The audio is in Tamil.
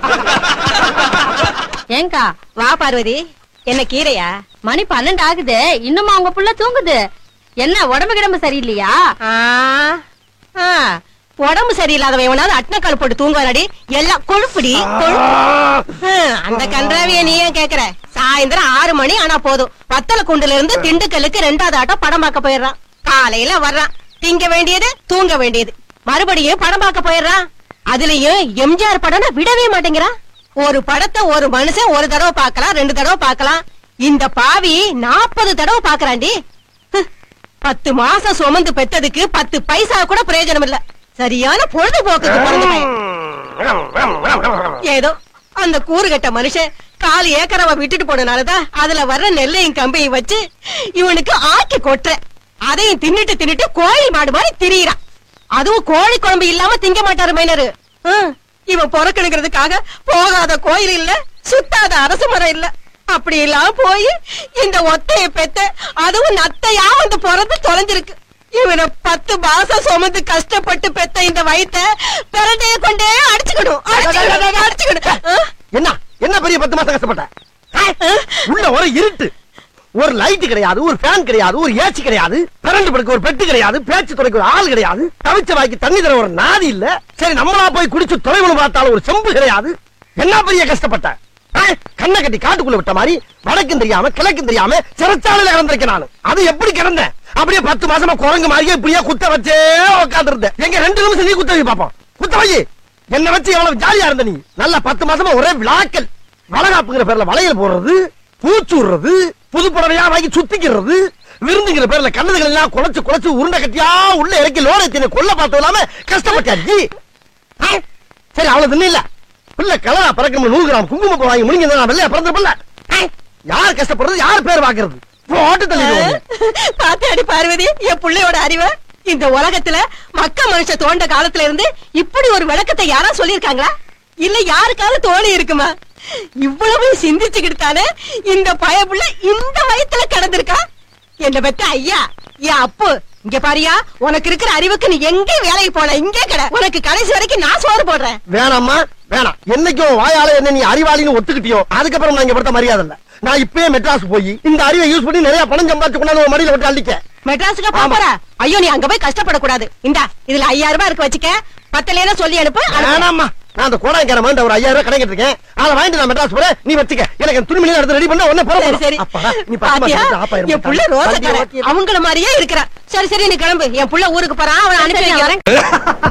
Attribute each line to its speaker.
Speaker 1: ஏங்கா வா பார்வதி என்ன கீரையா மணி பன்னெண்டு ஆகுது இன்னுமா உங்க புள்ள தூங்குது என்ன உடம்பு கிடம்பு சரியில்லையா
Speaker 2: ஆ, ஆ, உடம்பு சரியில்லாதவன் எவனாவது அட்னக்கால் போட்டு தூங்குவானடி எல்லாம் கொழுப்புடி கொழுப்பு. ஹம், அந்த கன்றாவிய நீ ஏன் கேக்குற சாயந்தரம் ஆறு மணி ஆனா போதும் வத்தல குண்டுல இருந்து திண்டுக்கல்லுக்கு ரெண்டாவது ஆட்டம் படம் பார்க்க போயிடுறான் காலையில வர்றான் திங்க வேண்டியது தூங்க வேண்டியது மறுபடியும் படம் பார்க்க போயிடுறான் அதுலயும் எம்ஜிஆர் படம்னா விடவே மாட்டேங்கிறான் ஒரு படத்தை ஒரு மனுஷன் ஒரு தடவை பார்க்கலாம் ரெண்டு தடவை பார்க்கலாம் இந்த பாவி நாற்பது தடவை பாக்குறாண்டி ஹ், பத்து மாசம் சுமந்து பெத்ததுக்கு பத்து பைசா கூட பிரயோஜனம் இல்ல சரியான பொழுதுபோக்குக்கு பிறந்த பையன். ஏதோ அந்த கூறுகட்ட மனுஷன் கால் ஏக்கரவ விட்டுட்டு போனனாலதான் அதுல வர்ற நெல்லையும் கம்பையும் வச்சு இவனுக்கு ஆக்கி கொட்டுற அதையும் தின்னுட்டு தின்னுட்டு கோழி மாடு மாதிரி திரியிறான் அதுவும் கோழி குழம்பு இல்லாம திங்க மாட்டாரு மைனரு ஹம், இவன் பொறக்கணுங்கிறதுக்காக போகாத கோயில் இல்ல சுத்தாத அரச மரம் இல்ல அப்படி எல்லாம் போய் இந்த ஒத்தைய பெத்த அதுவும் நத்தையா வந்து பிறந்து தொலைஞ்சிருக்கு இவனை பத்து மாசம் சுமந்து கஷ்டப்பட்டு பெத்த இந்த வயித்த பிறண்டைய கொண்டே அடிச்சுக்கணும் அடிச்சுக்கணும், அடிச்சுக்கணும் ஆ?
Speaker 3: என்ன என்ன பெரிய பத்து மாசம் கஷ்டப்பட்ட ஆ? உள்ள ஒரு இருட்டு ஒரு லைட் கிடையாது ஒரு ஃபேன் கிடையாது ஒரு ஏசி கிடையாது கரண்ட் படுக்க ஒரு பெட்டு கிடையாது பேச்சு துறைக்கு ஒரு ஆள் கிடையாது தவிச்ச வாய்க்கு தண்ணி தர ஒரு நாதி இல்ல சரி நம்மளா போய் குடிச்சு தொலைவனு பார்த்தாலும் ஒரு செம்பு கிடையாது என்ன பெரிய கஷ்டப்பட்ட ஆ? கண்ணை கட்டி காட்டுக்குள்ள விட்ட மாதிரி வடக்கும் தெரியாம கிழக்கும் தெரியாம சிறைச்சாலையில இறந்திருக்கேன் நான் அது எப்படி கிடந்தேன் அப்படியே பத்து மாசமா குரங்கு மாதிரியே இப்படியே குத்த வச்சே உட்கார்ந்து இருந்தேன் எங்க ரெண்டு நிமிஷம் நீ குத்த வை பாப்போம் குத்த வை என்ன வச்சு எவ்வளவு ஜாலியா இருந்த நீ நல்ல பத்து மாசமா ஒரே விழாக்கள் வளகாப்புங்கிற பேர்ல வளையல் போடுறது பூச்சு விடுறது புது புடவையா வாங்கி சுத்திக்கிறது விருந்துங்கிற பேர்ல கண்ணதுகள் எல்லாம் குலைச்சு குலைச்சு உருண்டை கட்டியா உள்ள இறக்கி லோட எத்தின கொல்ல பார்த்தது இல்லாம கஷ்டப்பட்டியா ஜி ஆ? சரி அவ்வளவு தின்னு இல்ல பிள்ளை கலரா பறக்கணும் நூறு கிராம் குங்குமம் வாங்கி முடிங்க நான் வெள்ளையா பிறந்திருப்பில்ல யார் கஷ்டப்படுறது யார் பேர் பாக்குறது போட்டு தள்ளிடுவாங்க
Speaker 2: பாத்தாடி பார்வதி என் புள்ளையோட அறிவ இந்த உலகத்துல மக்க மனுஷ தோண்ட காலத்துல இருந்து இப்படி ஒரு விளக்கத்தை யாரா சொல்லிருக்காங்களா இல்ல யாருக்காவது தோணி இருக்குமா இவ்வளவு சிந்திச்சுக்கிட்டு தானே இந்த பயப்புள்ள இந்த வயத்துல கிடந்திருக்கா என்ன பெத்த ஐயா என் அப்பு இங்க பாரியா உனக்கு இருக்கிற அறிவுக்கு நீ எங்க வேலைக்கு போன இங்கே கிட உனக்கு கடைசி வரைக்கும் நான் சோறு போடுறேன்
Speaker 3: வேணாம்மா வேணாம் என்னைக்கும் வாயால என்ன நீ அறிவாளின்னு ஒத்துக்கிட்டியோ அதுக்கப்புறம் நான் இங்க படுத்த மரியாதை இல்ல நான் இப்பயே மெட்ராஸ் போய் இந்த அறிவை யூஸ் பண்ணி நிறைய பணம் சம்பாதிச்சு கொண்டாந்து உன் மடியில விட்டு அள்ளிக்க
Speaker 2: மெட்ராஸுக்கு போற ஐயோ நீ அங்க போய் கஷ்டப்படக்கூடாது இந்தா இதுல ஐயாயிரம் ரூபாய் இருக்கு வச்சுக்க பத்தலையா சொல்லி அனுப்பு அனுப்பு.
Speaker 3: வேணாம்மா நான் அந்த கோடாய்க்கார மாதிரி ஒரு ஐயாயிரம் ரூபாய் கிடைக்கிட்டு இருக்கேன் அதை வாங்கிட்டு நான் மெட்ராஸ் போறேன் நீ வச்சுக்க எனக்கு துணிமணி எடுத்து ரெடி பண்ண உடனே
Speaker 2: சரி சரி
Speaker 3: அப்பா நீ பத்து
Speaker 2: பாத்தியா
Speaker 3: மாசம் ஆப் ஆயிரம்
Speaker 2: என் புள்ள ரோசக்காரன் அவங்கள மாதிரியே இருக்கிறான் சரி சரி நீ கிளம்பு என் புள்ள ஊருக்கு போறான் அவன் அனுப்பி வைக்கிறேன்